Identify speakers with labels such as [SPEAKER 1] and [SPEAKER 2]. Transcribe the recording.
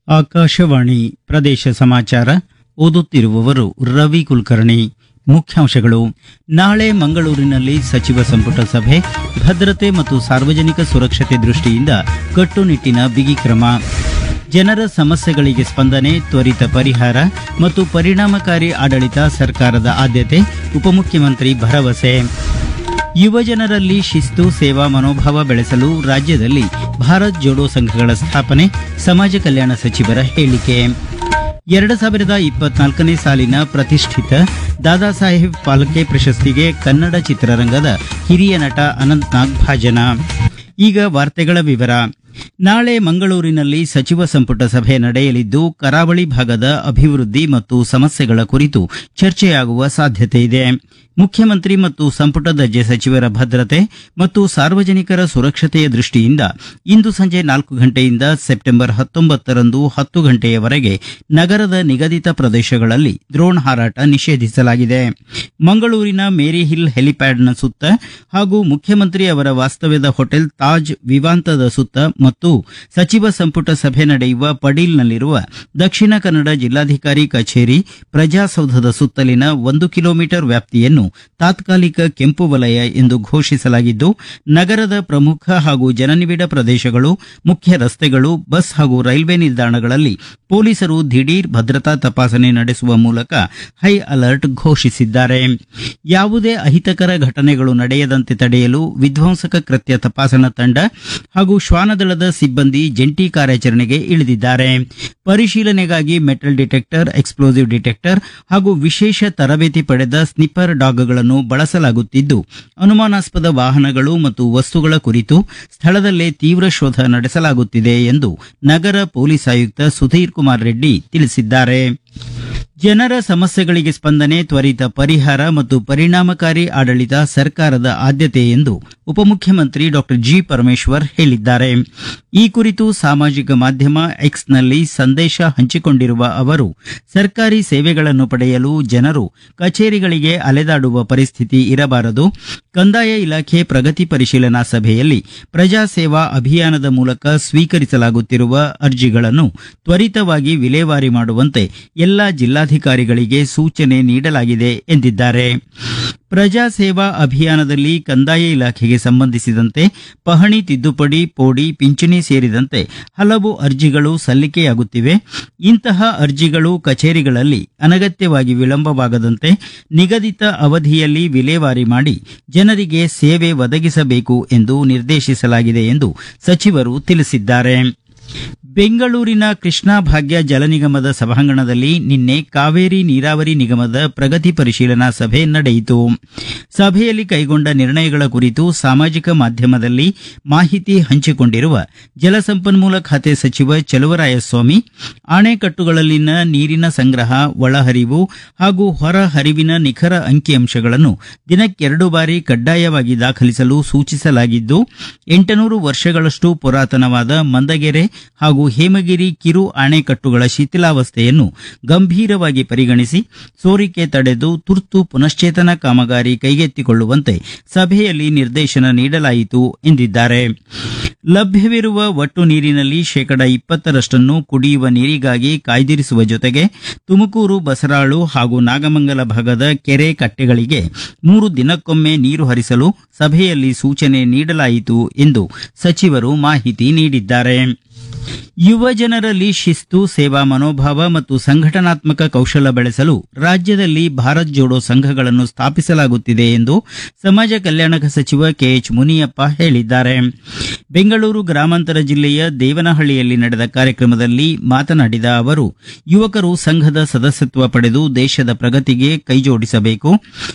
[SPEAKER 1] ಆಕಾಶವಾಣಿ ಪ್ರದೇಶ ಸಮಾಚಾರ ಓದುತ್ತಿರುವವರು ರವಿ ಕುಲಕರ್ಣಿ ಮುಖ್ಯಾಂಶಗಳು ನಾಳೆ ಮಂಗಳೂರಿನಲ್ಲಿ ಸಚಿವ ಸಂಪುಟ ಸಭೆ ಭದ್ರತೆ ಮತ್ತು ಸಾರ್ವಜನಿಕ ಸುರಕ್ಷತೆ ದೃಷ್ಟಿಯಿಂದ ಕಟ್ಟುನಿಟ್ಟಿನ ಬಿಗಿ ಕ್ರಮ ಜನರ ಸಮಸ್ಯೆಗಳಿಗೆ ಸ್ಪಂದನೆ ತ್ವರಿತ ಪರಿಹಾರ ಮತ್ತು ಪರಿಣಾಮಕಾರಿ ಆಡಳಿತ ಸರ್ಕಾರದ ಆದ್ಯತೆ ಉಪಮುಖ್ಯಮಂತ್ರಿ ಭರವಸೆ ಯುವಜನರಲ್ಲಿ ಶಿಸ್ತು ಸೇವಾ ಮನೋಭಾವ ಬೆಳೆಸಲು ರಾಜ್ಯದಲ್ಲಿ ಭಾರತ್ ಜೋಡೋ ಸಂಘಗಳ ಸ್ಥಾಪನೆ ಸಮಾಜ ಕಲ್ಯಾಣ ಸಚಿವರ ಹೇಳಿಕೆ ಎರಡು ಸಾವಿರದ ಇಪ್ಪತ್ನಾಲ್ಕನೇ ಸಾಲಿನ ಪ್ರತಿಷ್ಠಿತ ದಾದಾ ಸಾಹೇಬ್ ಫಾಲ್ಕೆ ಪ್ರಶಸ್ತಿಗೆ ಕನ್ನಡ ಚಿತ್ರರಂಗದ ಹಿರಿಯ ನಟ ಅನಂತ್ ನಾಗ್ ಭಾಜನ ಈಗ ವಾರ್ತೆಗಳ ವಿವರ ನಾಳೆ ಮಂಗಳೂರಿನಲ್ಲಿ ಸಚಿವ ಸಂಪುಟ ಸಭೆ ನಡೆಯಲಿದ್ದು ಕರಾವಳಿ ಭಾಗದ ಅಭಿವೃದ್ಧಿ ಮತ್ತು ಸಮಸ್ಯೆಗಳ ಕುರಿತು ಚರ್ಚೆಯಾಗುವ ಸಾಧ್ಯತೆ ಇದೆ ಮುಖ್ಯಮಂತ್ರಿ ಮತ್ತು ಸಂಪುಟ ದರ್ಜೆ ಸಚಿವರ ಭದ್ರತೆ ಮತ್ತು ಸಾರ್ವಜನಿಕರ ಸುರಕ್ಷತೆಯ ದೃಷ್ಟಿಯಿಂದ ಇಂದು ಸಂಜೆ ನಾಲ್ಕು ಗಂಟೆಯಿಂದ ಸೆಪ್ಟೆಂಬರ್ ಹತ್ತೊಂಬತ್ತರಂದು ಹತ್ತು ಗಂಟೆಯವರೆಗೆ ನಗರದ ನಿಗದಿತ ಪ್ರದೇಶಗಳಲ್ಲಿ ಡ್ರೋನ್ ಹಾರಾಟ ನಿಷೇಧಿಸಲಾಗಿದೆ ಮಂಗಳೂರಿನ ಮೇರಿ ಹಿಲ್ ಹೆಲಿಪ್ಯಾಡ್ನ ಸುತ್ತ ಹಾಗೂ ಮುಖ್ಯಮಂತ್ರಿ ಅವರ ವಾಸ್ತವ್ಯದ ಹೋಟೆಲ್ ತಾಜ್ ವಿವಾಂತದ ಸುತ್ತ ಮತ್ತು ಸಚಿವ ಸಂಪುಟ ಸಭೆ ನಡೆಯುವ ಪಡೀಲ್ನಲ್ಲಿರುವ ದಕ್ಷಿಣ ಕನ್ನಡ ಜಿಲ್ಲಾಧಿಕಾರಿ ಕಚೇರಿ ಪ್ರಜಾಸೌಧದ ಸುತ್ತಲಿನ ಒಂದು ಕಿಲೋಮೀಟರ್ ವ್ಯಾಪ್ತಿಯನ್ನು ತಾತ್ಕಾಲಿಕ ಕೆಂಪು ವಲಯ ಎಂದು ಘೋಷಿಸಲಾಗಿದ್ದು ನಗರದ ಪ್ರಮುಖ ಹಾಗೂ ಜನನಿಬಿಡ ಪ್ರದೇಶಗಳು ಮುಖ್ಯ ರಸ್ತೆಗಳು ಬಸ್ ಹಾಗೂ ರೈಲ್ವೆ ನಿಲ್ದಾಣಗಳಲ್ಲಿ ಪೊಲೀಸರು ದಿಢೀರ್ ಭದ್ರತಾ ತಪಾಸಣೆ ನಡೆಸುವ ಮೂಲಕ ಹೈ ಅಲರ್ಟ್ ಘೋಷಿಸಿದ್ದಾರೆ ಯಾವುದೇ ಅಹಿತಕರ ಘಟನೆಗಳು ನಡೆಯದಂತೆ ತಡೆಯಲು ವಿಧ್ವಂಸಕ ಕೃತ್ಯ ತಪಾಸಣಾ ತಂಡ ಹಾಗೂ ಶ್ವಾನದಳದ ಸಿಬ್ಬಂದಿ ಜಂಟಿ ಕಾರ್ಯಾಚರಣೆಗೆ ಇಳಿದಿದ್ದಾರೆ ಪರಿಶೀಲನೆಗಾಗಿ ಮೆಟಲ್ ಡಿಟೆಕ್ಟರ್ ಎಕ್ಸ್ಪ್ಲೋಸಿವ್ ಡಿಟೆಕ್ಟರ್ ಹಾಗೂ ವಿಶೇಷ ತರಬೇತಿ ಪಡೆದ ಸ್ನಿಪ್ಪರ್ ಡಾಗ್ಗಳನ್ನು ಬಳಸಲಾಗುತ್ತಿದ್ದು ಅನುಮಾನಾಸ್ಪದ ವಾಹನಗಳು ಮತ್ತು ವಸ್ತುಗಳ ಕುರಿತು ಸ್ಥಳದಲ್ಲೇ ತೀವ್ರ ಶೋಧ ನಡೆಸಲಾಗುತ್ತಿದೆ ಎಂದು ನಗರ ಪೊಲೀಸ್ ಆಯುಕ್ತ ಸುಧೀರ್ ಕುಮಾರ್ ರೆಡ್ಡಿ ತಿಳಿಸಿದ್ದಾರೆ ಜನರ ಸಮಸ್ಯೆಗಳಿಗೆ ಸ್ಪಂದನೆ ತ್ವರಿತ ಪರಿಹಾರ ಮತ್ತು ಪರಿಣಾಮಕಾರಿ ಆಡಳಿತ ಸರ್ಕಾರದ ಆದ್ಯತೆ ಎಂದು ಉಪಮುಖ್ಯಮಂತ್ರಿ ಡಾಕ್ಟರ್ ಜಿ ಪರಮೇಶ್ವರ್ ಹೇಳಿದ್ದಾರೆ ಈ ಕುರಿತು ಸಾಮಾಜಿಕ ಮಾಧ್ಯಮ ಎಕ್ಸ್ನಲ್ಲಿ ಸಂದೇಶ ಹಂಚಿಕೊಂಡಿರುವ ಅವರು ಸರ್ಕಾರಿ ಸೇವೆಗಳನ್ನು ಪಡೆಯಲು ಜನರು ಕಚೇರಿಗಳಿಗೆ ಅಲೆದಾಡುವ ಪರಿಸ್ಥಿತಿ ಇರಬಾರದು ಕಂದಾಯ ಇಲಾಖೆ ಪ್ರಗತಿ ಪರಿಶೀಲನಾ ಸಭೆಯಲ್ಲಿ ಪ್ರಜಾ ಸೇವಾ ಅಭಿಯಾನದ ಮೂಲಕ ಸ್ವೀಕರಿಸಲಾಗುತ್ತಿರುವ ಅರ್ಜಿಗಳನ್ನು ತ್ವರಿತವಾಗಿ ವಿಲೇವಾರಿ ಮಾಡುವಂತೆ ಎಲ್ಲಾ ಜಿಲ್ಲಾಧಿಕಾರಿಗಳಿಗೆ ಸೂಚನೆ ನೀಡಲಾಗಿದೆ ಎಂದಿದ್ದಾರೆ ಪ್ರಜಾ ಸೇವಾ ಅಭಿಯಾನದಲ್ಲಿ ಕಂದಾಯ ಇಲಾಖೆಗೆ ಸಂಬಂಧಿಸಿದಂತೆ ಪಹಣಿ ತಿದ್ದುಪಡಿ ಪೋಡಿ ಪಿಂಚಣಿ ಸೇರಿದಂತೆ ಹಲವು ಅರ್ಜಿಗಳು ಸಲ್ಲಿಕೆಯಾಗುತ್ತಿವೆ ಇಂತಹ ಅರ್ಜಿಗಳು ಕಚೇರಿಗಳಲ್ಲಿ ಅನಗತ್ಯವಾಗಿ ವಿಳಂಬವಾಗದಂತೆ ನಿಗದಿತ ಅವಧಿಯಲ್ಲಿ ವಿಲೇವಾರಿ ಮಾಡಿ ಜನರಿಗೆ ಸೇವೆ ಒದಗಿಸಬೇಕು ಎಂದು ನಿರ್ದೇಶಿಸಲಾಗಿದೆ ಎಂದು ಸಚಿವರು ತಿಳಿಸಿದ್ದಾರೆ ಬೆಂಗಳೂರಿನ ಕೃಷ್ಣಾ ಭಾಗ್ಯ ಜಲ ನಿಗಮದ ಸಭಾಂಗಣದಲ್ಲಿ ನಿನ್ನೆ ಕಾವೇರಿ ನೀರಾವರಿ ನಿಗಮದ ಪ್ರಗತಿ ಪರಿಶೀಲನಾ ಸಭೆ ನಡೆಯಿತು ಸಭೆಯಲ್ಲಿ ಕೈಗೊಂಡ ನಿರ್ಣಯಗಳ ಕುರಿತು ಸಾಮಾಜಿಕ ಮಾಧ್ಯಮದಲ್ಲಿ ಮಾಹಿತಿ ಹಂಚಿಕೊಂಡಿರುವ ಜಲಸಂಪನ್ಮೂಲ ಖಾತೆ ಸಚಿವ ಚಲುವರಾಯಸ್ವಾಮಿ ಅಣೆಕಟ್ಟುಗಳಲ್ಲಿನ ನೀರಿನ ಸಂಗ್ರಹ ಒಳಹರಿವು ಹಾಗೂ ಹೊರ ಹರಿವಿನ ನಿಖರ ಅಂಕಿಅಂಶಗಳನ್ನು ದಿನಕ್ಕೆರಡು ಬಾರಿ ಕಡ್ಡಾಯವಾಗಿ ದಾಖಲಿಸಲು ಸೂಚಿಸಲಾಗಿದ್ದು ಎಂಟುನೂರು ವರ್ಷಗಳಷ್ಟು ಪುರಾತನವಾದ ಮಂದಗೆರೆ ಹಾಗೂ ಹೇಮಗಿರಿ ಕಿರು ಅಣೆಕಟ್ಟುಗಳ ಶಿಥಿಲಾವಸ್ಥೆಯನ್ನು ಗಂಭೀರವಾಗಿ ಪರಿಗಣಿಸಿ ಸೋರಿಕೆ ತಡೆದು ತುರ್ತು ಪುನಶ್ಚೇತನ ಕಾಮಗಾರಿ ಕೈಗೆತ್ತಿಕೊಳ್ಳುವಂತೆ ಸಭೆಯಲ್ಲಿ ನಿರ್ದೇಶನ ನೀಡಲಾಯಿತು ಎಂದಿದ್ದಾರೆ ಲಭ್ಯವಿರುವ ಒಟ್ಟು ನೀರಿನಲ್ಲಿ ಶೇಕಡ ಇಪ್ಪತ್ತರಷ್ಟನ್ನು ಕುಡಿಯುವ ನೀರಿಗಾಗಿ ಕಾಯ್ದಿರಿಸುವ ಜೊತೆಗೆ ತುಮಕೂರು ಬಸರಾಳು ಹಾಗೂ ನಾಗಮಂಗಲ ಭಾಗದ ಕೆರೆ ಕಟ್ಟೆಗಳಿಗೆ ಮೂರು ದಿನಕ್ಕೊಮ್ಮೆ ನೀರು ಹರಿಸಲು ಸಭೆಯಲ್ಲಿ ಸೂಚನೆ ನೀಡಲಾಯಿತು ಎಂದು ಸಚಿವರು ಮಾಹಿತಿ ನೀಡಿದ್ದಾರೆ ಯುವ ಜನರಲ್ಲಿ ಶಿಸ್ತು ಸೇವಾ ಮನೋಭಾವ ಮತ್ತು ಸಂಘಟನಾತ್ಮಕ ಕೌಶಲ ಬೆಳೆಸಲು ರಾಜ್ಯದಲ್ಲಿ ಭಾರತ್ ಜೋಡೋ ಸಂಘಗಳನ್ನು ಸ್ಥಾಪಿಸಲಾಗುತ್ತಿದೆ ಎಂದು ಸಮಾಜ ಕಲ್ಯಾಣ ಸಚಿವ ಕೆಎಚ್ ಮುನಿಯಪ್ಪ ಹೇಳಿದ್ದಾರೆ ಬೆಂಗಳೂರು ಗ್ರಾಮಾಂತರ ಜಿಲ್ಲೆಯ ದೇವನಹಳ್ಳಿಯಲ್ಲಿ ನಡೆದ ಕಾರ್ಯಕ್ರಮದಲ್ಲಿ ಮಾತನಾಡಿದ ಅವರು ಯುವಕರು ಸಂಘದ ಸದಸ್ಯತ್ವ ಪಡೆದು ದೇಶದ ಪ್ರಗತಿಗೆ ಕೈಜೋಡಿಸಬೇಕು